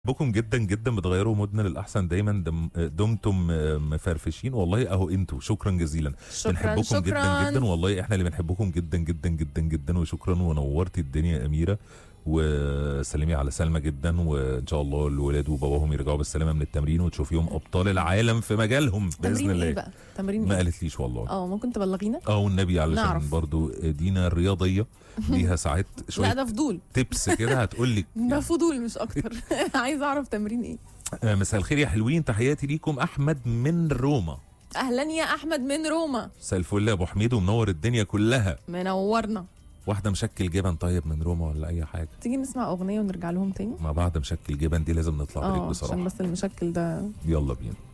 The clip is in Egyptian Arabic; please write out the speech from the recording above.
بكم جدا جدا بتغيروا مودنا للاحسن دايما دم دمتم مفرفشين والله اهو انتوا شكرا جزيلا شكرا بنحبكم شكرا جدا جدا والله احنا اللي بنحبكم جدا جدا جدا جدا وشكرا ونورتي الدنيا يا اميره وسلمي على سلمى جدا وان شاء الله الولاد وباباهم يرجعوا بالسلامه من التمرين وتشوفيهم ابطال العالم في مجالهم باذن تمرين ايه الله بقى تمرين ما ايه قالتليش والله اه ممكن تبلغينا اه والنبي علشان نعرف. برضو دينا الرياضيه ليها ساعات لا شويه ده فضول تبس كده هتقول لك ده فضول مش اكتر عايزه اعرف تمرين ايه آه، مساء الخير يا حلوين تحياتي ليكم احمد من روما اهلا يا احمد من روما مساء الفل يا ابو حميد ومنور الدنيا كلها منورنا واحده مشكل جبن طيب من روما ولا اي حاجه تيجي نسمع اغنيه ونرجع لهم تاني مع بعض مشكل جبن دي لازم نطلع بريك اه عشان بصراحه بس المشكل ده يلا بينا